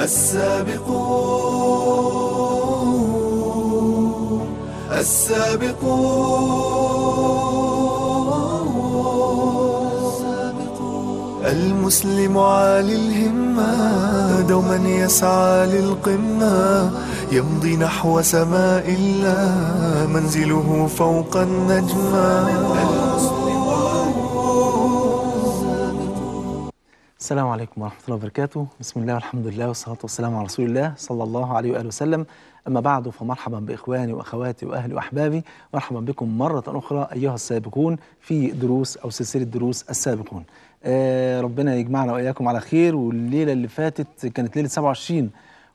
السابقون السابقون المسلم عالي الهمة دوما يسعى للقمة يمضي نحو سماء الله منزله فوق النجمة السلام عليكم ورحمة الله وبركاته بسم الله والحمد لله والصلاة والسلام على رسول الله صلى الله عليه وآله وسلم أما بعد فمرحبا بإخواني وأخواتي وأهلي وأحبابي مرحبا بكم مرة أخرى أيها السابقون في دروس أو سلسلة دروس السابقون آه ربنا يجمعنا وإياكم على خير والليلة اللي فاتت كانت ليلة 27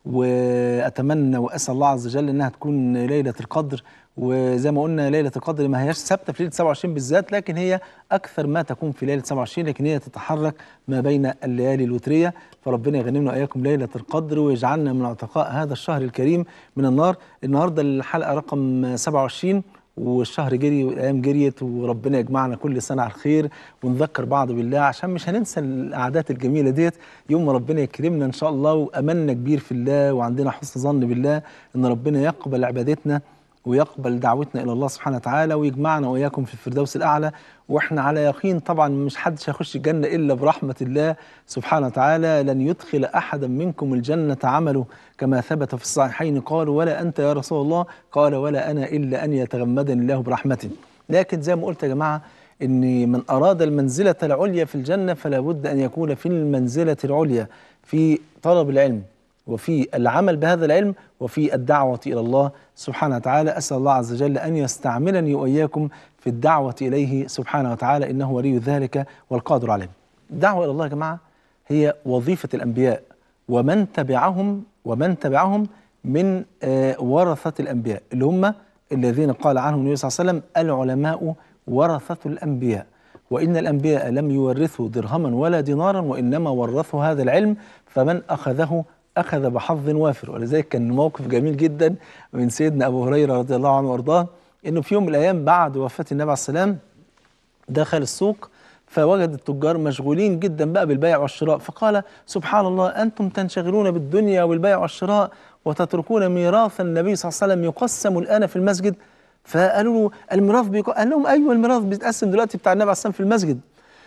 وأتمنى وأسأل الله عز وجل إنها تكون ليلة القدر وزي ما قلنا ليلة القدر ما هياش ثابتة في ليلة 27 بالذات لكن هي أكثر ما تكون في ليلة 27 لكن هي تتحرك ما بين الليالي الوترية فربنا يغنمنا وإياكم ليلة القدر ويجعلنا من عتقاء هذا الشهر الكريم من النار النهاردة الحلقة رقم 27 والشهر جري والايام جريت وربنا يجمعنا كل سنه على الخير ونذكر بعض بالله عشان مش هننسى القعدات الجميله ديت يوم ما ربنا يكرمنا ان شاء الله واملنا كبير في الله وعندنا حسن ظن بالله ان ربنا يقبل عبادتنا ويقبل دعوتنا الى الله سبحانه وتعالى ويجمعنا واياكم في الفردوس الاعلى واحنا على يقين طبعا مش حدش هيخش الجنه الا برحمه الله سبحانه وتعالى لن يدخل احدا منكم الجنه عمله كما ثبت في الصحيحين قالوا ولا انت يا رسول الله قال ولا انا الا ان يتغمدني الله برحمته لكن زي ما قلت يا جماعه ان من اراد المنزله العليا في الجنه فلا بد ان يكون في المنزله العليا في طلب العلم وفي العمل بهذا العلم وفي الدعوة إلى الله سبحانه وتعالى أسأل الله عز وجل أن يستعملني وإياكم في الدعوة إليه سبحانه وتعالى إنه ولي ذلك والقادر عليه الدعوة إلى الله يا جماعة هي وظيفة الأنبياء ومن تبعهم ومن تبعهم من آه ورثة الأنبياء اللي هم الذين قال عنهم النبي صلى الله عليه وسلم العلماء ورثة الأنبياء وإن الأنبياء لم يورثوا درهما ولا دينارا وإنما ورثوا هذا العلم فمن أخذه أخذ بحظ وافر ولذلك كان موقف جميل جدا من سيدنا أبو هريرة رضي الله عنه وأرضاه إنه في يوم من الأيام بعد وفاة النبي عليه السلام دخل السوق فوجد التجار مشغولين جدا بقى بالبيع والشراء فقال سبحان الله أنتم تنشغلون بالدنيا والبيع والشراء وتتركون ميراث النبي صلى الله عليه وسلم يقسم الآن في المسجد فقالوا له الميراث بيقسم قال لهم أيوه الميراث بيتقسم دلوقتي بتاع النبي عليه السلام في المسجد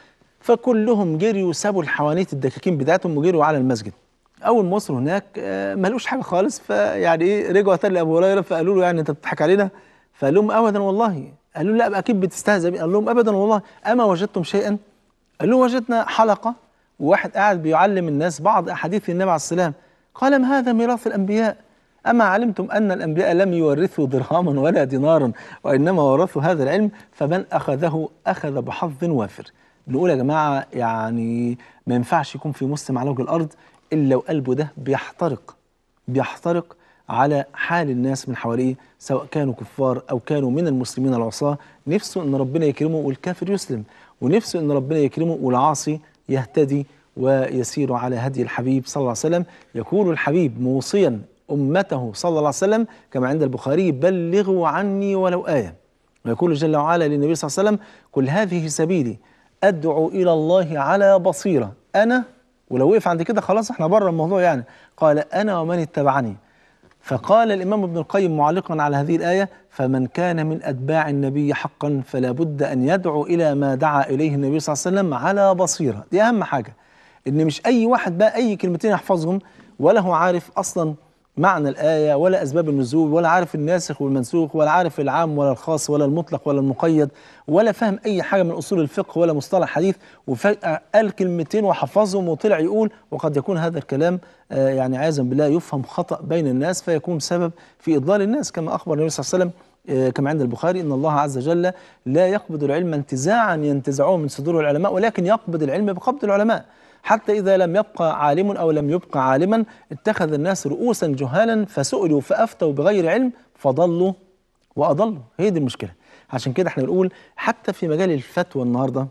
فكلهم جريوا سابوا الحوانيت الدكاكين بتاعتهم وجروا على المسجد اول ما وصلوا هناك ما لقوش حاجه خالص فيعني ايه رجعوا تاني لابو هريره فقالوا له يعني انت بتضحك علينا فقال لهم ابدا والله قالوا لا اكيد بتستهزئ قال لهم ابدا والله اما وجدتم شيئا قال لهم وجدنا حلقه وواحد قاعد بيعلم الناس بعض احاديث النبي عليه السلام قال ما هذا ميراث الانبياء اما علمتم ان الانبياء لم يورثوا درهما ولا دينارا وانما ورثوا هذا العلم فمن اخذه اخذ بحظ وافر بنقول يا جماعه يعني ما ينفعش يكون في مسلم على وجه الارض الا وقلبه ده بيحترق بيحترق على حال الناس من حواليه سواء كانوا كفار او كانوا من المسلمين العصاة نفسه ان ربنا يكرمه والكافر يسلم ونفسه ان ربنا يكرمه والعاصي يهتدي ويسير على هدي الحبيب صلى الله عليه وسلم يقول الحبيب موصيا امته صلى الله عليه وسلم كما عند البخاري بلغوا عني ولو آية ويقول جل وعلا للنبي صلى الله عليه وسلم قل هذه سبيلي ادعو الى الله على بصيره انا ولو وقف عند كده خلاص احنا بره الموضوع يعني قال انا ومن اتبعني فقال الامام ابن القيم معلقا على هذه الايه فمن كان من اتباع النبي حقا فلا بد ان يدعو الى ما دعا اليه النبي صلى الله عليه وسلم على بصيره دي اهم حاجه ان مش اي واحد بقى اي كلمتين يحفظهم ولا هو عارف اصلا معنى الآية ولا أسباب النزول ولا عارف الناسخ والمنسوخ ولا عارف العام ولا الخاص ولا المطلق ولا المقيد ولا فاهم أي حاجة من أصول الفقه ولا مصطلح حديث وفجأة قال كلمتين وحفظهم وطلع يقول وقد يكون هذا الكلام آه يعني عياذا بالله يفهم خطأ بين الناس فيكون سبب في إضلال الناس كما أخبر النبي صلى الله عليه وسلم آه كما عند البخاري ان الله عز وجل لا يقبض العلم انتزاعا ينتزعه من صدور العلماء ولكن يقبض العلم بقبض العلماء حتى إذا لم يبقى عالم أو لم يبقى عالما اتخذ الناس رؤوسا جهالا فسئلوا فأفتوا بغير علم فضلوا وأضلوا هي دي المشكلة عشان كده احنا بنقول حتى في مجال الفتوى النهاردة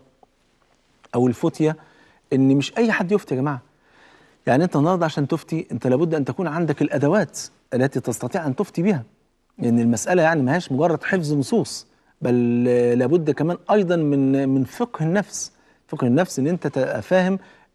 أو الفتية إن مش أي حد يفتي يا جماعة يعني أنت النهاردة عشان تفتي أنت لابد أن تكون عندك الأدوات التي تستطيع أن تفتي بها لأن المسألة يعني ما هيش مجرد حفظ نصوص بل لابد كمان أيضا من من فقه النفس فقه النفس ان انت تبقى فاهم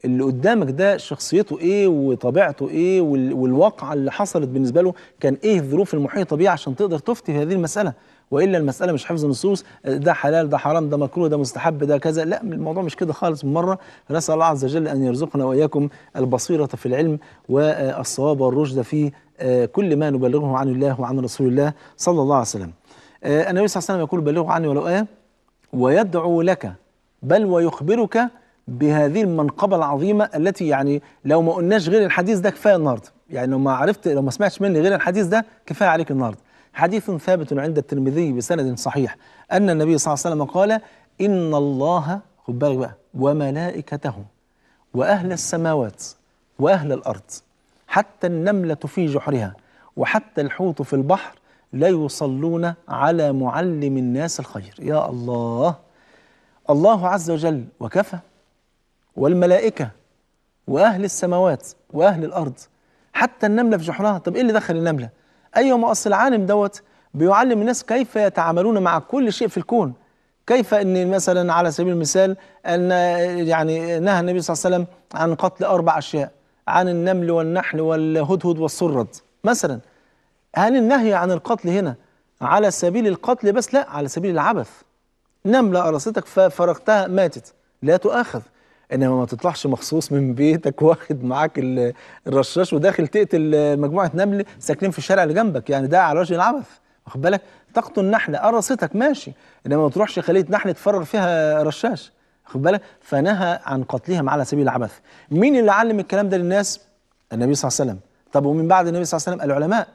اللي قدامك ده شخصيته ايه وطبيعته ايه وال- والواقعه اللي حصلت بالنسبه له كان ايه الظروف المحيطه بيه عشان تقدر تفتي في هذه المساله والا المساله مش حفظ نصوص ده حلال ده حرام ده مكروه ده مستحب ده كذا لا الموضوع مش كده خالص من مره نسال الله عز وجل ان يرزقنا واياكم البصيره في العلم والصواب والرشد في آه، كل ما نبلغه عن الله وعن رسول الله صلى الله عليه وسلم آه، النبي صلى الله عليه وسلم يقول بلغوا عني ولو ايه ويدعو لك بل ويخبرك بهذه المنقبة العظيمة التي يعني لو ما قلناش غير الحديث ده كفاية النهاردة يعني لو ما عرفت لو ما سمعتش مني غير الحديث ده كفاية عليك النهاردة حديث ثابت عند الترمذي بسند صحيح أن النبي صلى الله عليه وسلم قال إن الله خد بالك بقى وملائكته وأهل السماوات وأهل الأرض حتى النملة في جحرها وحتى الحوت في البحر لا يصلون على معلم الناس الخير يا الله الله عز وجل وكفى والملائكة وأهل السماوات وأهل الأرض حتى النملة في جحرها طب إيه اللي دخل النملة أيوة ما أصل العالم دوت بيعلم الناس كيف يتعاملون مع كل شيء في الكون كيف ان مثلا على سبيل المثال ان يعني نهى النبي صلى الله عليه وسلم عن قتل اربع اشياء عن النمل والنحل والهدهد والسرد مثلا هل النهي عن القتل هنا على سبيل القتل بس لا على سبيل العبث نملة قرصتك ففرغتها ماتت لا تؤاخذ انما ما تطلعش مخصوص من بيتك واخد معاك ال- الرشاش وداخل تقتل مجموعه نمل ساكنين في الشارع اللي جنبك يعني ده على وجه العبث واخد بالك تقتل نحله قرصتك ماشي انما ما تروحش خليه نحل تفرغ فيها رشاش واخد بالك فنهى عن قتلهم على سبيل العبث مين اللي علم الكلام ده للناس النبي صلى الله عليه وسلم طب ومن بعد النبي صلى الله عليه وسلم العلماء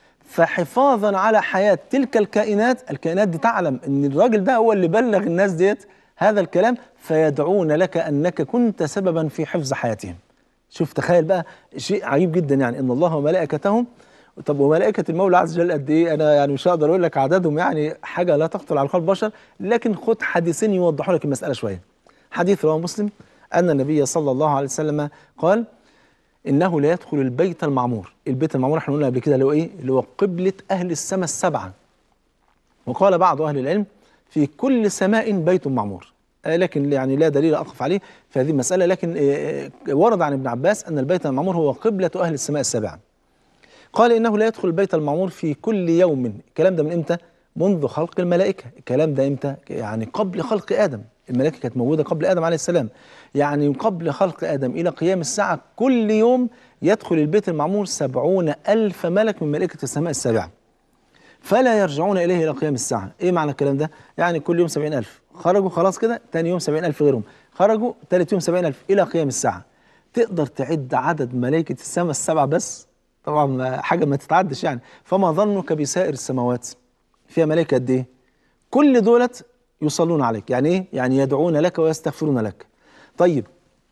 فحفاظا على حياة تلك الكائنات الكائنات دي تعلم ان الراجل ده هو اللي بلغ الناس ديت هذا الكلام فيدعون لك انك كنت سببا في حفظ حياتهم شوف تخيل بقى شيء عجيب جدا يعني ان الله وملائكته طب وملائكة المولى عز وجل قد ايه انا يعني مش هقدر اقول لك عددهم يعني حاجة لا تخطر على قلب بشر لكن خد حديثين يوضحوا لك المسألة شوية حديث رواه مسلم ان النبي صلى الله عليه وسلم قال انه لا يدخل البيت المعمور البيت المعمور احنا قلنا قبل كده اللي هو ايه اللي هو قبلة اهل السماء السبعة وقال بعض اهل العلم في كل سماء بيت معمور آه، لكن يعني لا دليل اقف عليه في هذه المسألة لكن آه، آه، ورد عن ابن عباس ان البيت المعمور هو قبلة اهل السماء السبعة قال انه لا يدخل البيت المعمور في كل يوم الكلام ده من امتى منذ خلق الملائكه الكلام ده امتى يعني قبل خلق ادم الملائكه كانت موجوده قبل ادم عليه السلام يعني قبل خلق ادم الى قيام الساعه كل يوم يدخل البيت المعمور سبعون الف ملك من ملائكه السماء السابعه فلا يرجعون إليه إلى قيام الساعة إيه معنى الكلام ده؟ يعني كل يوم سبعين ألف خرجوا خلاص كده تاني يوم سبعين ألف غيرهم خرجوا تالت يوم سبعين ألف إلى قيام الساعة تقدر تعد عدد ملائكة السماء السبعة بس طبعا ما- حاجة ما تتعدش يعني فما ظنك بسائر السماوات فيها ملائكة قد إيه؟ كل دولت يصلون عليك يعني إيه؟ يعني يدعون لك ويستغفرون لك طيب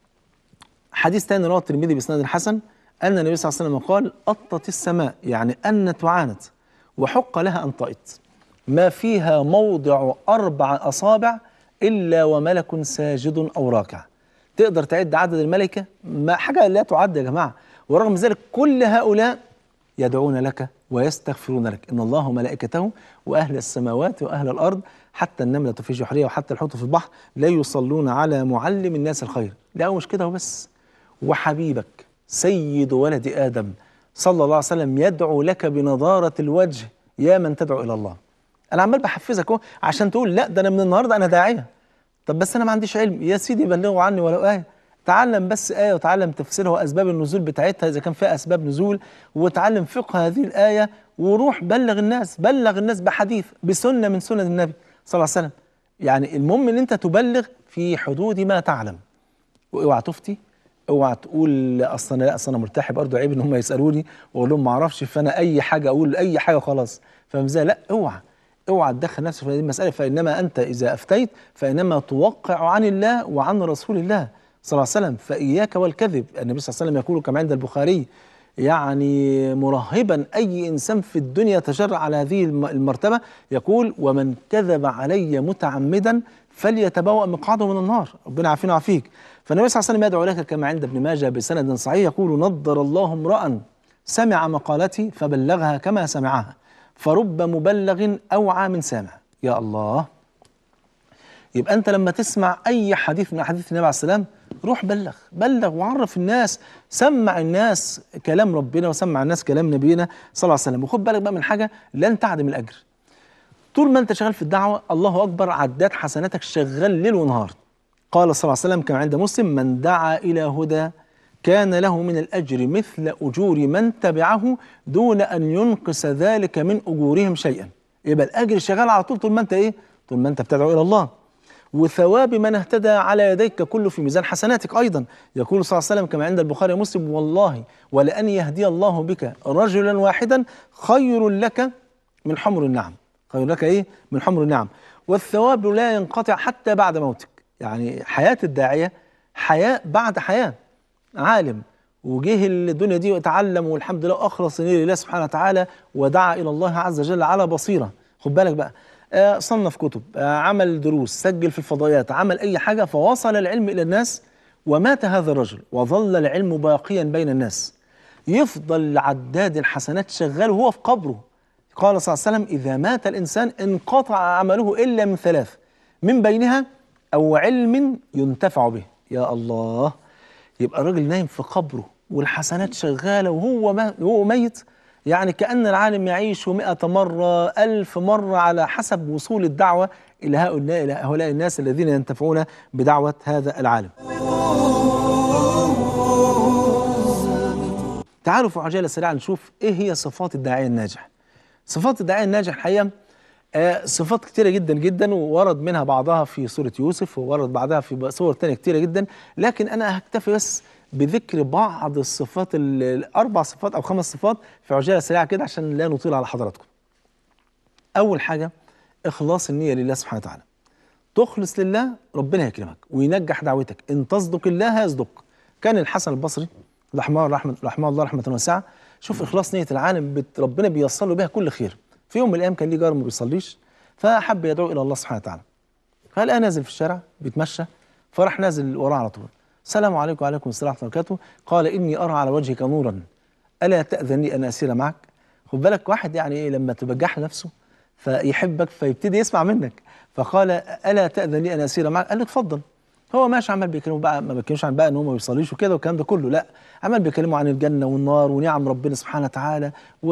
حديث ثاني رواه الترمذي باسناد حسن ان النبي صلى الله عليه وسلم قال اطت السماء يعني انت وعانت وحق لها ان طئت ما فيها موضع اربع اصابع الا وملك ساجد او راكع تقدر تعد عدد الملائكه ما حاجه لا تعد يا جماعه ورغم ذلك كل هؤلاء يدعون لك ويستغفرون لك ان الله وملائكته واهل السماوات واهل الارض حتى النمله في جحرها وحتى الحوت في البحر لا يصلون على معلم الناس الخير لا هو مش كده وبس وحبيبك سيد ولد ادم صلى الله عليه وسلم يدعو لك بنضاره الوجه يا من تدعو الى الله انا عمال بحفزك اهو عشان تقول لا ده انا من النهارده انا داعيه طب بس انا ما عنديش علم يا سيدي بلغوا عني ولو ايه تعلم بس آية وتعلم تفسيرها وأسباب النزول بتاعتها إذا كان فيها أسباب نزول وتعلم فقه هذه الآية وروح بلغ الناس بلغ الناس بحديث بسنة من سنن النبي صلى الله عليه وسلم يعني المهم إن أنت تبلغ في حدود ما تعلم واوعى تفتي اوعى تقول اصل انا لا اصل انا مرتاح برضه عيب ان هم يسالوني واقول لهم ما اعرفش فانا اي حاجه اقول اي حاجه خلاص فاهم ازاي؟ لا اوعى اوعى تدخل نفسك في هذه المساله فانما انت اذا افتيت فانما توقع عن الله وعن رسول الله صلى الله عليه وسلم فاياك والكذب النبي صلى الله عليه وسلم يقول كما عند البخاري يعني مرهبا اي انسان في الدنيا تجرع على هذه الم- المرتبه يقول ومن كذب علي متعمدا فليتبوأ مقعده من النار ربنا يعافينا ويعافيك فالنبي صلى الله عليه وسلم يدعو لك كما عند ابن ماجه بسند صحيح يقول نضر الله امرأ سمع مقالتي فبلغها كما سمعها فرب مبلغ أوعى من سامع يا الله يبقى أنت لما تسمع أي حديث من أحاديث النبي عليه السلام روح بلغ بلغ وعرف الناس سمع الناس كلام ربنا وسمع الناس كلام نبينا صلى الله عليه وسلم وخد بالك بقى من حاجه لن تعدم الاجر طول ما انت شغال في الدعوه الله اكبر عداد حسناتك شغال ليل ونهار قال صلى الله عليه وسلم كما عند مسلم من دعا الى هدى كان له من الاجر مثل اجور من تبعه دون ان ينقص ذلك من اجورهم شيئا يبقى الاجر شغال على طول طول ما انت ايه طول ما انت بتدعو الى الله وثواب من اهتدى على يديك كله في ميزان حسناتك ايضا يقول صلى الله عليه وسلم كما عند البخاري ومسلم والله ولان يهدي الله بك رجلا واحدا خير لك من حمر النعم خير لك ايه من حمر النعم والثواب لا ينقطع حتى بعد موتك يعني حياه الداعيه حياه بعد حياه عالم وجه الدنيا دي وتعلم والحمد لله اخلص لله سبحانه وتعالى ودعا الى الله عز وجل على بصيره خد بالك بقى آه، صنف كتب آه، عمل دروس سجل في الفضائيات عمل اي حاجه فوصل العلم الى الناس ومات هذا الرجل وظل العلم باقيا بين الناس يفضل عداد الحسنات شغال وهو في قبره قال صلى الله عليه وسلم اذا مات الانسان انقطع عمله الا من ثلاث من بينها او علم ينتفع به يا الله يبقى الراجل نايم في قبره والحسنات شغاله وهو ما وهو ميت يعني كأن العالم يعيش مئة مرة ألف مرة على حسب وصول الدعوة إلى هؤلاء إلى هؤلاء الناس الذين ينتفعون بدعوة هذا العالم تعالوا في عجالة سريعة نشوف إيه هي صفات الداعية الناجح صفات الداعية الناجح الحقيقة آه، صفات كتيرة جدا جدا وورد منها بعضها في سورة يوسف وورد بعضها في صور تانية كتيرة جدا لكن أنا هكتفي بس بذكر بعض الصفات ال- الأربع صفات أو خمس صفات في عجالة سريعة كده عشان لا نطيل على حضراتكم أول حاجة إخلاص النية لله سبحانه وتعالى تخلص لله ربنا يكرمك وينجح دعوتك إن تصدق الله يصدق كان الحسن البصري رحمه الله رحمه, رحمه الله رحمة واسعة شوف إخلاص نية العالم بت ربنا بيصل له بها كل خير في يوم من الأيام كان ليه جار ما بيصليش فحب يدعو إلى الله سبحانه وتعالى فلقى نازل في الشارع بيتمشى فراح نازل وراه على طول السلام عليكم وعليكم السلام ورحمه الله وبركاته قال اني ارى على وجهك نورا الا تاذن لي ان اسير معك خد بالك واحد يعني ايه لما تبجح نفسه فيحبك فيبتدي يسمع منك فقال الا تاذن لي ان اسير معك قال له اتفضل هو ماشي عمال بيكلمه بقى ما بيتكلمش عن بقى ان هو ما بيصليش وكده والكلام ده كله لا عمال بيكلمه عن الجنه والنار ونعم ربنا سبحانه وتعالى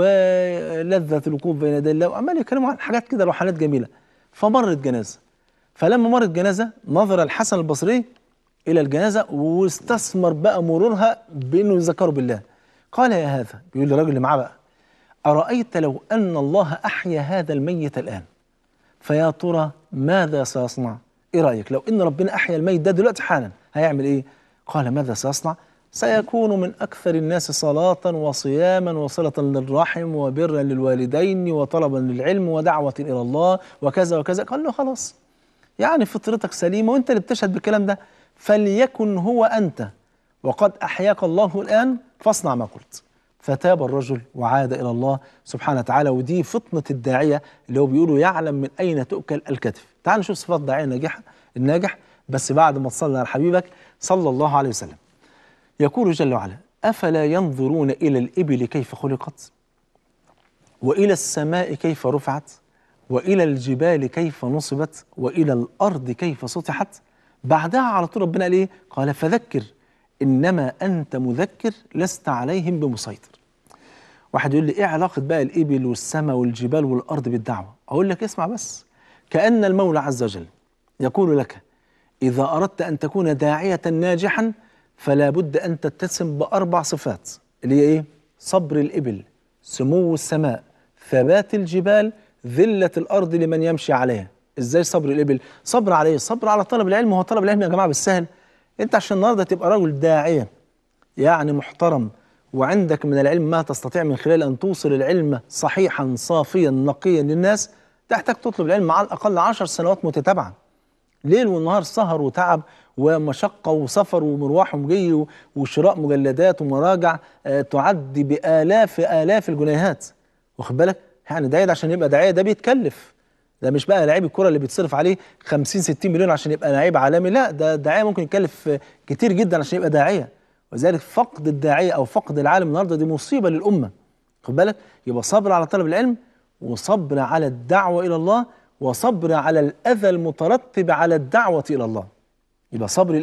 ولذه الوقوف بين يدي الله وعمال يكلمه عن حاجات كده روحانيات جميله فمرت جنازه فلما مرت جنازه نظر الحسن البصري الى الجنازه واستثمر بقى مرورها بانه يذكره بالله قال يا هذا بيقول للراجل اللي معاه بقى ارايت لو ان الله احيا هذا الميت الان فيا ترى ماذا سيصنع ايه رايك لو ان ربنا احيا الميت ده دلوقتي حالا هيعمل ايه قال ماذا سيصنع سيكون من اكثر الناس صلاه وصياما وصله للرحم وبرا للوالدين وطلبا للعلم ودعوه الى الله وكذا وكذا قال له خلاص يعني فطرتك سليمه وانت اللي بتشهد بالكلام ده فليكن هو انت وقد احياك الله الان فاصنع ما قلت فتاب الرجل وعاد الى الله سبحانه وتعالى ودي فطنه الداعيه اللي هو بيقولوا يعلم من اين تؤكل الكتف تعال نشوف صفات الداعيه الناجح الناجح بس بعد ما تصلي على حبيبك صلى الله عليه وسلم يقول جل وعلا افلا ينظرون الى الابل كيف خلقت والى السماء كيف رفعت والى الجبال كيف نصبت والى الارض كيف سطحت بعدها على طول ربنا قال ايه قال فذكر انما انت مذكر لست عليهم بمسيطر واحد يقول لي ايه علاقه بقى الابل والسماء والجبال والارض بالدعوه اقول لك اسمع بس كان المولى عز وجل يقول لك اذا اردت ان تكون داعيه ناجحا فلا بد ان تتسم باربع صفات اللي هي ايه صبر الابل سمو السماء ثبات الجبال ذله الارض لمن يمشي عليها ازاي صبر الابل صبر عليه صبر على طلب العلم هو طلب العلم يا جماعه بالسهل انت عشان النهارده تبقى رجل داعيه يعني محترم وعندك من العلم ما تستطيع من خلال ان توصل العلم صحيحا صافيا نقيا للناس تحتاج تطلب العلم على الاقل عشر سنوات متتابعه ليل ونهار سهر وتعب ومشقة وسفر ومروح ومجي وشراء مجلدات ومراجع آه، تعدي بآلاف آلاف الجنيهات واخد بالك يعني داعية ده عشان يبقى داعية ده بيتكلف ده مش بقى لعيب الكرة اللي بيتصرف عليه 50 60 مليون عشان يبقى لعيب عالمي لا ده داعية ممكن يكلف آه، كتير جدا عشان يبقى داعية وذلك فقد الداعية أو فقد العالم النهاردة دي مصيبة للأمة خد بالك يبقى صبر على طلب العلم وصبر على الدعوة إلى الله وصبر على الأذى المترتب على الدعوة إلى الله يبقى صبر الإبل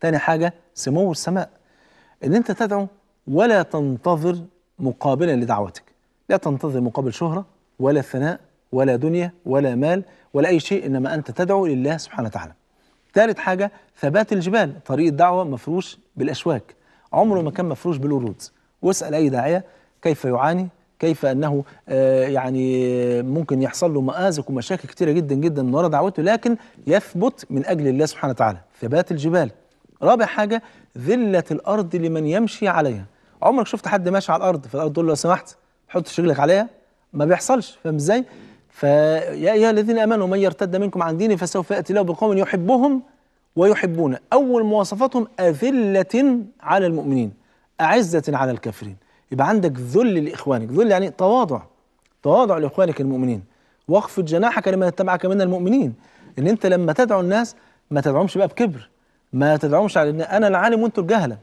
تاني حاجة سمو السماء ان انت تدعو ولا تنتظر مقابلا لدعوتك لا تنتظر مقابل شهرة ولا ثناء ولا دنيا ولا مال ولا أي شيء إنما أنت تدعو لله سبحانه وتعالى ثالث حاجة ثبات الجبال طريق الدعوة مفروش بالأشواك عمره ما كان مفروش بالورود واسأل أي داعية كيف يعاني كيف أنه آه يعني ممكن يحصل له مآزق ومشاكل كتيرة جدا جدا من وراء دعوته لكن يثبت من أجل الله سبحانه وتعالى ثبات الجبال رابع حاجة ذلة الأرض لمن يمشي عليها عمرك شفت حد ماشي على الأرض فالأرض تقول له لو سمحت حط رجلك عليها ما بيحصلش فاهم ازاي؟ فيا ايها الذين امنوا من يرتد منكم عن دينه فسوف ياتي الله بقوم يحبهم ويحبون اول مواصفاتهم اذله على المؤمنين اعزه على الكافرين يبقى عندك ذل لاخوانك ذل يعني تواضع تواضع لاخوانك المؤمنين واخفض جناحك لمن اتبعك من المؤمنين ان انت لما تدعو الناس ما تدعوهمش بقى بكبر ما تدعوهمش على ان انا العالم وانتم الجهله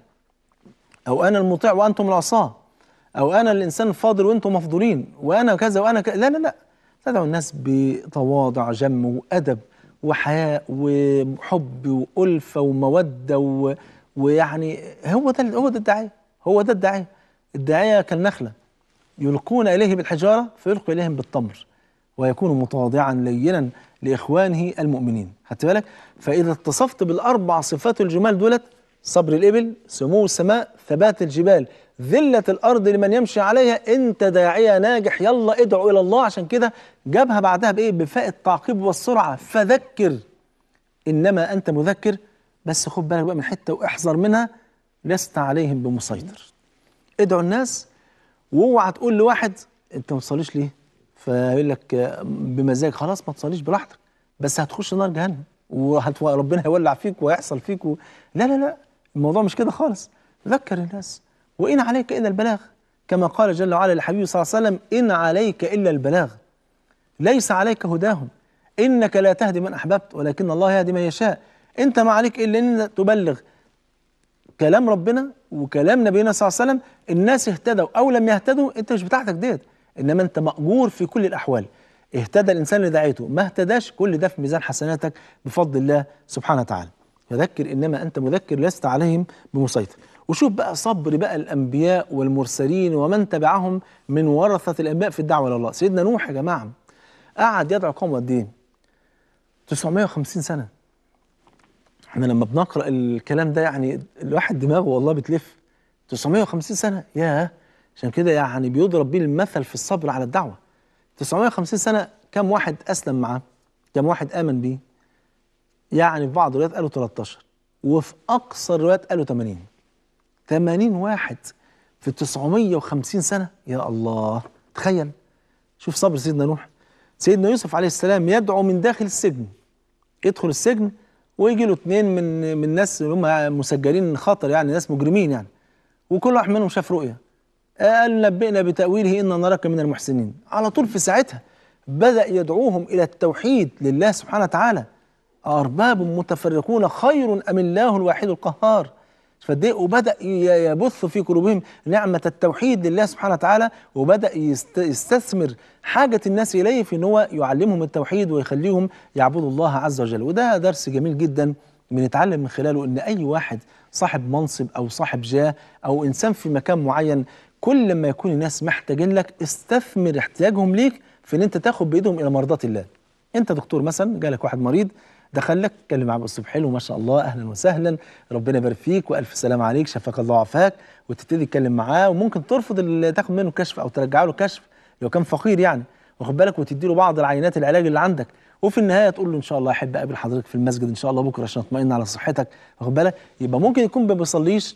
او انا المطيع وانتم العصاه او انا الانسان الفاضل وانتم مفضولين وانا كذا وانا كذا لا لا لا تدعو الناس بتواضع جم وادب وحياء وحب والفه وموده و... ويعني هو ده هو ده الداعيه هو ده الداعيه الداعيه كالنخله يلقون اليه بالحجاره فيلقي اليهم بالتمر ويكون متواضعا لينا لاخوانه المؤمنين خدت بالك فاذا اتصفت بالاربع صفات الجمال دولت صبر الإبل سمو السماء ثبات الجبال ذلة الأرض لمن يمشي عليها أنت داعية ناجح يلا ادعو إلى الله عشان كده جابها بعدها بإيه بفاء التعقيب والسرعة فذكر إنما أنت مذكر بس خد بالك بقى من حتة واحذر منها لست عليهم بمسيطر ادعو الناس واوعى تقول لواحد انت ما تصليش ليه فيقول لك بمزاج خلاص ما تصليش براحتك بس هتخش نار جهنم وربنا هيولع فيك وهيحصل فيك و... لا لا لا الموضوع مش كده خالص ذكر الناس وإن عليك إلا البلاغ كما قال جل وعلا للحبيب صلى الله عليه وسلم إن عليك إلا البلاغ ليس عليك هداهم إنك لا تهدي من أحببت ولكن الله يهدي من يشاء أنت ما عليك إلا أن تبلغ كلام ربنا وكلام نبينا صلى الله عليه وسلم الناس اهتدوا أو لم يهتدوا أنت مش بتاعتك ديت إنما أنت مأجور في كل الأحوال اهتدى الإنسان لدعيته ما اهتداش كل ده في ميزان حسناتك بفضل الله سبحانه وتعالى فذكر إنما أنت مذكر لست عليهم بمسيطر وشوف بقى صبر بقى الأنبياء والمرسلين ومن تبعهم من ورثة الأنبياء في الدعوة إلى الله سيدنا نوح يا جماعة قعد يدعو قوم قد إيه 950 سنة احنا لما بنقرأ الكلام ده يعني الواحد دماغه والله بتلف 950 سنة ياه عشان كده يعني بيضرب بيه المثل في الصبر على الدعوة 950 سنة كم واحد أسلم معاه كم واحد آمن بيه يعني في بعض الروايات قالوا 13 وفي أقصى الروايات قالوا 80 80 واحد في 950 سنة يا الله تخيل شوف صبر سيدنا نوح سيدنا يوسف عليه السلام يدعو من داخل السجن يدخل السجن ويجي له اثنين من من الناس اللي هم مسجلين خطر يعني ناس مجرمين يعني وكل واحد منهم شاف رؤيه قال نبئنا بتأويله إنا نراك من المحسنين على طول في ساعتها بدأ يدعوهم إلى التوحيد لله سبحانه وتعالى أرباب متفرقون خير أم الله الواحد القهار فدي وبدأ يبث في قلوبهم نعمة التوحيد لله سبحانه وتعالى وبدأ يستثمر حاجة الناس إليه في أن هو يعلمهم التوحيد ويخليهم يعبدوا الله عز وجل وده درس جميل جدا بنتعلم من خلاله أن أي واحد صاحب منصب أو صاحب جاه أو إنسان في مكان معين كل ما يكون الناس محتاجين لك استثمر احتياجهم ليك في ان انت تاخد بايدهم الى مرضاه الله انت دكتور مثلا جالك واحد مريض دخل لك اتكلم معاه باسلوب حلو ما شاء الله اهلا وسهلا ربنا يبارك فيك والف سلام عليك شفاك الله وعافاك وتبتدي تتكلم معاه وممكن ترفض اللي تاخد منه كشف او ترجع له كشف لو كان فقير يعني واخد بالك وتدي له بعض العينات العلاج اللي عندك وفي النهايه تقول له ان شاء الله احب اقابل حضرتك في المسجد ان شاء الله بكره عشان اطمئن على صحتك واخد بالك يبقى ممكن يكون ما بيصليش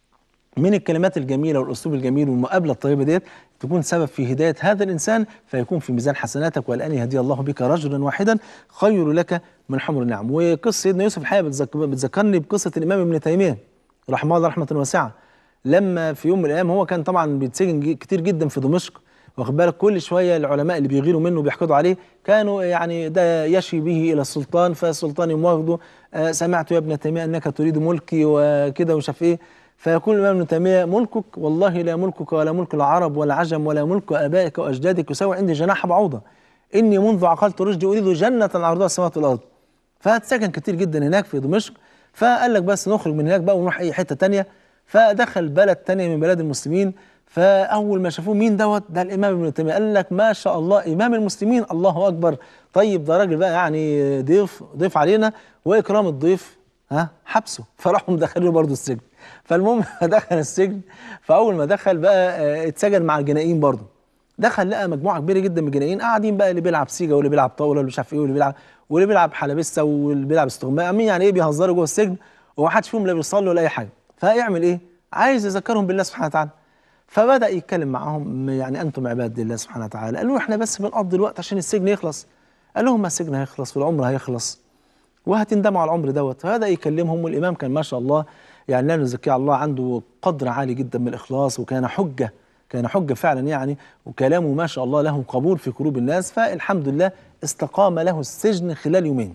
من الكلمات الجميله والاسلوب الجميل والمقابله الطيبه ديت تكون سبب في هدايه هذا الانسان فيكون في ميزان حسناتك والان يهدي الله بك رجلا واحدا خير لك من حمر النعم وقصه سيدنا يوسف الحقيقه بتذكر بتذكرني بقصه الامام ابن تيميه رحمه الله رحمه واسعه لما في يوم من الايام هو كان طبعا بيتسجن كتير جدا في دمشق واخد بالك كل شويه العلماء اللي بيغيروا منه بيحقدوا عليه كانوا يعني ده يشي به الى السلطان فالسلطان يقوم واخده آه سمعت يا ابن تيميه انك تريد ملكي وكده ومش عارف ايه فيقول الإمام ابن تيمية ملكك والله لا ملكك ولا ملك العرب ولا عجم ولا ملك آبائك وأجدادك يساوي عندي جناح بعوضة إني منذ عقلت رشدي أريد جنة عرضها السماوات والأرض فاتسكن كتير جدا هناك في دمشق فقال لك بس نخرج من هناك بقى ونروح اي حته تانية فدخل بلد تانية من بلاد المسلمين فاول ما شافوه مين دوت ده الامام ابن تيميه قال لك ما شاء الله امام المسلمين الله اكبر طيب ده راجل بقى يعني ضيف ضيف علينا واكرام الضيف ها حبسه فراحوا مدخلينه برضه السجن فالمهم دخل السجن فاول ما دخل بقى آه، اتسجن مع الجنائيين برضه دخل لقى مجموعه كبيره جدا من الجنائيين قاعدين بقى اللي بيلعب سيجا واللي بيلعب طاوله واللي مش عارف ايه واللي بيلعب واللي بيلعب حلبسه واللي بيلعب استغماء مين يعني ايه بيهزروا جوه السجن ومحدش فيهم لا بيصلي ولا اي حاجه فيعمل ايه؟ عايز يذكرهم بالله سبحانه وتعالى فبدا يتكلم معاهم يعني انتم عباد الله سبحانه وتعالى قالوا احنا بس بنقضي الوقت عشان السجن يخلص قال لهم ما السجن هيخلص والعمر هيخلص وهتندموا على العمر دوت فبدا يكلمهم والامام كان ما شاء الله يعني لا نزكي على الله عنده قدر عالي جدا من الاخلاص وكان حجه كان حجه فعلا يعني وكلامه ما شاء الله له قبول في قلوب الناس فالحمد لله استقام له السجن خلال يومين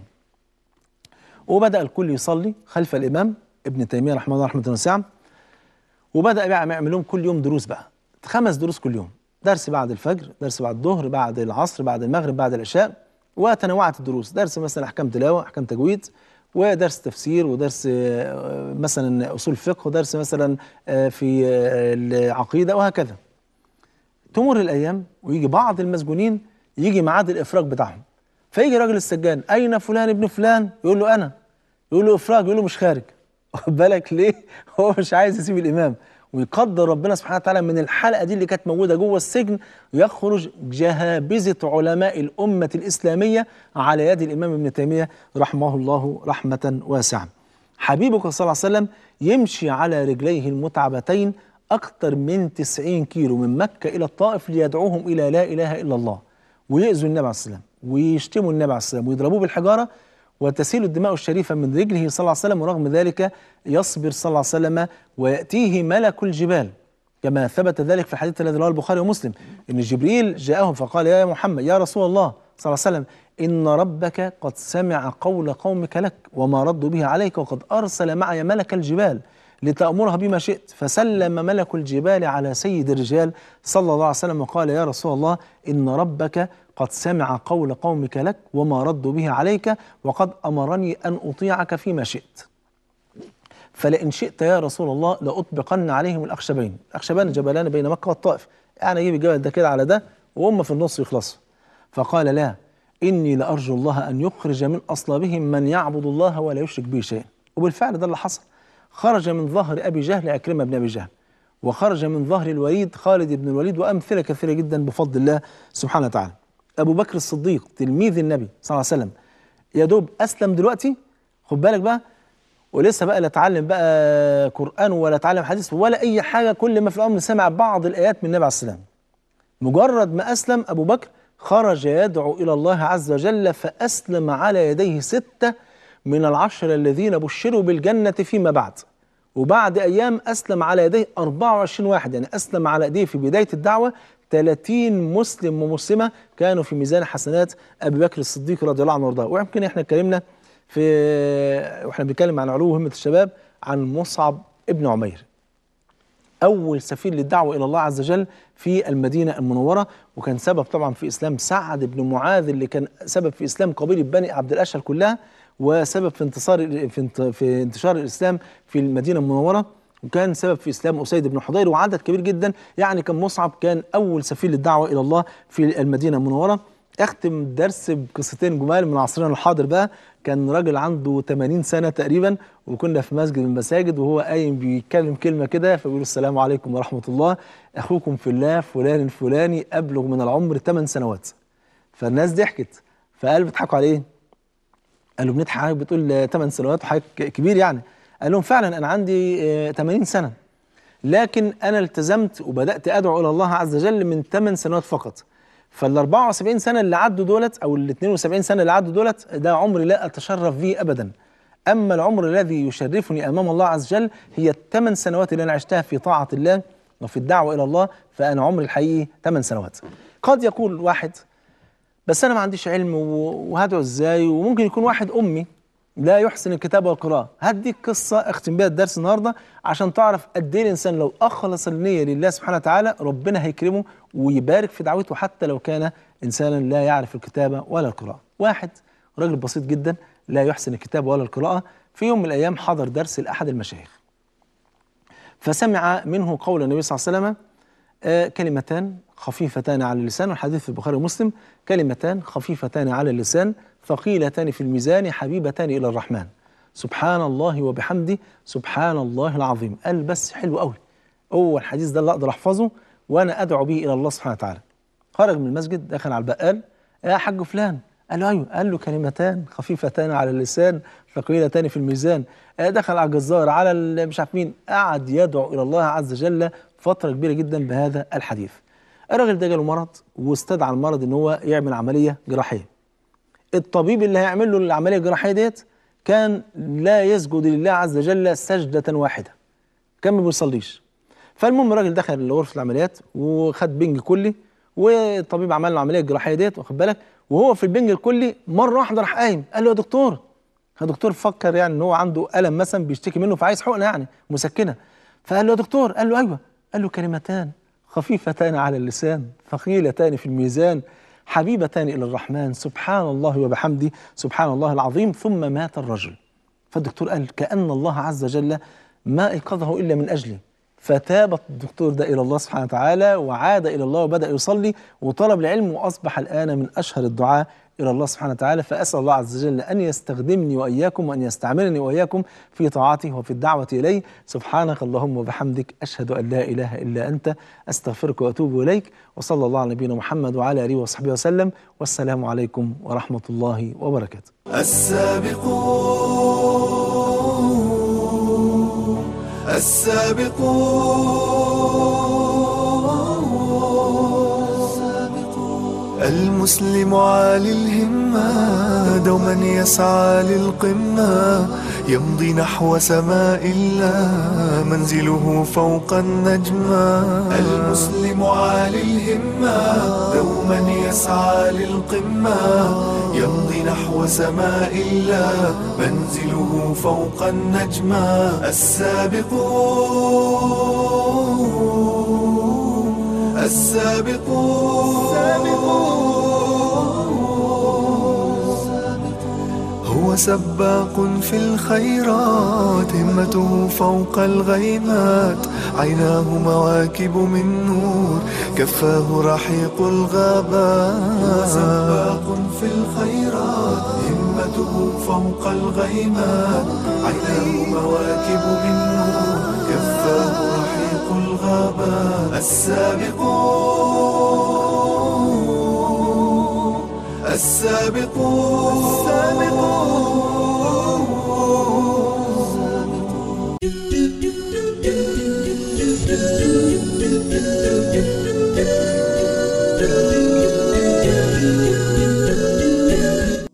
وبدا الكل يصلي خلف الامام ابن تيميه رحمه الله رحمه واسعه وبدا بقى يعمل لهم كل يوم دروس بقى خمس دروس كل يوم درس بعد الفجر درس بعد الظهر بعد العصر بعد المغرب بعد العشاء وتنوعت الدروس درس مثلا احكام تلاوه احكام تجويد ودرس تفسير ودرس آه، مثلا اصول فقه ودرس مثلا آه، في آه، العقيده وهكذا تمر الايام ويجي بعض المسجونين يجي ميعاد الافراج بتاعهم فيجي راجل السجان اين فلان ابن فلان يقول له انا يقول له افراج يقول له مش خارج واخد بالك ليه هو مش عايز يسيب الامام ويقدر ربنا سبحانه وتعالى من الحلقه دي اللي كانت موجوده جوه السجن يخرج جهابذه علماء الامه الاسلاميه على يد الامام ابن تيميه رحمه الله رحمه واسعه. حبيبك صلى الله عليه وسلم يمشي على رجليه المتعبتين اكثر من 90 كيلو من مكه الى الطائف ليدعوهم الى لا اله الا الله ويؤذوا النبي عليه السلام ويشتموا النبي عليه السلام ويضربوه بالحجاره وتسيل الدماء الشريفة من رجله صلى الله عليه وسلم ورغم ذلك يصبر صلى الله عليه وسلم ويأتيه ملك الجبال كما ثبت ذلك في الحديث الذي رواه البخاري ومسلم ان جبريل جاءهم فقال يا محمد يا رسول الله صلى الله عليه وسلم ان ربك قد سمع قول قومك لك وما ردوا به عليك وقد ارسل معي ملك الجبال لتأمرها بما شئت فسلم ملك الجبال على سيد الرجال صلى الله عليه وسلم وقال يا رسول الله إن ربك قد سمع قول قومك لك وما ردوا به عليك وقد أمرني أن أطيعك فيما شئت فلئن شئت يا رسول الله لأطبقن عليهم الأخشبين الأخشبان جبلان بين مكة والطائف يعني أجيب الجبل ده كده على ده وهم في النص يخلصوا فقال لا إني لأرجو الله أن يخرج من أصلابهم من يعبد الله ولا يشرك به شيئا وبالفعل ده اللي حصل خرج من ظهر أبي جهل عكرمة بن أبي جهل وخرج من ظهر الوليد خالد بن الوليد وأمثلة كثيرة جدا بفضل الله سبحانه وتعالى أبو بكر الصديق تلميذ النبي صلى الله عليه وسلم يا دوب أسلم دلوقتي خد بالك بقى ولسه بقى لا اتعلم بقى قرآن ولا اتعلم حديث ولا أي حاجة كل ما في الأمر سمع بعض الآيات من النبي عليه السلام مجرد ما أسلم أبو بكر خرج يدعو إلى الله عز وجل فأسلم على يديه ستة من العشرة الذين بشروا بالجنة فيما بعد وبعد أيام أسلم على يديه 24 واحد يعني أسلم على يديه في بداية الدعوة 30 مسلم ومسلمة كانوا في ميزان حسنات أبي بكر الصديق رضي الله عنه وارضاه ويمكن احنا اتكلمنا في واحنا بنتكلم عن علو همة الشباب عن مصعب ابن عمير أول سفير للدعوة إلى الله عز وجل في المدينة المنورة وكان سبب طبعا في إسلام سعد بن معاذ اللي كان سبب في إسلام قبيلة بني عبد الأشهر كلها وسبب في انتصار في, انت- في انتشار الإسلام في المدينة المنورة وكان سبب في إسلام أسيد بن حضير وعدد كبير جدا يعني كان مصعب كان أول سفير للدعوة إلى الله في المدينة المنورة اختم الدرس بقصتين جمال من عصرنا الحاضر بقى كان راجل عنده 80 سنه تقريبا وكنا في مسجد من المساجد وهو قايم بيتكلم كلمه كده فبيقول السلام عليكم ورحمه الله اخوكم في الله فلان الفلاني ابلغ من العمر 8 سنوات فالناس ضحكت فقال بيضحكوا على ايه؟ قالوا بنضحك عليك بتقول 8 سنوات وحضرتك كبير يعني قال لهم فعلا انا عندي آه، 80 سنه لكن انا التزمت وبدات ادعو الى الله عز وجل من 8 سنوات فقط فال 74 سنه اللي عدوا دولت او ال 72 سنه اللي عدوا دولت ده عمري لا اتشرف به ابدا اما العمر الذي يشرفني امام الله عز وجل هي الثمان سنوات اللي انا عشتها في طاعه الله وفي الدعوه الى الله فانا عمري الحقيقي 8 سنوات قد يقول واحد بس انا ما عنديش علم و- وهدعو ازاي وممكن يكون واحد امي لا يحسن الكتابه والقراءه هديك قصه اختم بيها الدرس النهارده عشان تعرف قد ايه الانسان لو اخلص النيه لله سبحانه وتعالى ربنا هيكرمه ويبارك في دعوته حتى لو كان انسانا لا يعرف الكتابه ولا القراءه واحد راجل بسيط جدا لا يحسن الكتابة ولا القراءة في يوم من الأيام حضر درس لأحد المشايخ فسمع منه قول النبي صلى الله عليه وسلم آه كلمتان خفيفتان على اللسان والحديث في البخاري ومسلم كلمتان خفيفتان على اللسان ثقيلتان في الميزان حبيبتان إلى الرحمن سبحان الله وبحمده سبحان الله العظيم قال بس حلو قوي هو الحديث ده اللي أقدر أحفظه وأنا أدعو به إلى الله سبحانه وتعالى خرج من المسجد دخل على البقال يا حاج فلان قال له ايوه قال له كلمتان خفيفتان على اللسان ثقيلتان في الميزان دخل على الجزار على مش عارف مين قعد يدعو الى الله عز وجل فتره كبيره جدا بهذا الحديث الراجل ده جاله مرض واستدعى المرض ان هو يعمل عمليه جراحيه الطبيب اللي هيعمل له العمليه الجراحيه ديت كان لا يسجد لله عز وجل سجده واحده كان ما بيصليش فالمهم الراجل دخل غرفه العمليات وخد بنج كلي والطبيب عمل له العمليه الجراحيه ديت واخد بالك وهو في البنج الكلي مره واحده راح قايم قال له يا دكتور يا دكتور فكر يعني ان هو عنده الم مثلا بيشتكي منه فعايز حقنه يعني مسكنه فقال له يا دكتور قال له ايوه قال له كلمتان خفيفتان على اللسان ثقيلتان في الميزان حبيبتان الى الرحمن سبحان الله وبحمده سبحان الله العظيم ثم مات الرجل فالدكتور قال كأن الله عز وجل ما ايقظه الا من اجلي فتاب الدكتور ده الى الله سبحانه وتعالى وعاد الى الله وبدا يصلي وطلب العلم واصبح الان من اشهر الدعاء الى الله سبحانه وتعالى فاسال الله عز وجل ان يستخدمني واياكم وان يستعملني واياكم في طاعته وفي الدعوه اليه سبحانك اللهم وبحمدك اشهد ان لا اله الا انت استغفرك واتوب اليك وصلى الله على نبينا محمد وعلى اله وصحبه وسلم والسلام عليكم ورحمه الله وبركاته السابقون السابقون المسلم عالي الهمة دوما يسعى للقمة يمضي نحو سماء الله منزله فوق النجمة المسلم عالي الهمة دوما يسعى للقمة يمضي نحو سماء الله منزله فوق النجمة السابقون السابقون هو سباق في الخيرات همته فوق الغيمات عيناه مواكب من نور كفاه رحيق الغابات هو سباق في الخيرات همته فوق الغيمات عيناه مواكب من نور كفاه رحيق الغابات السابقون السابقون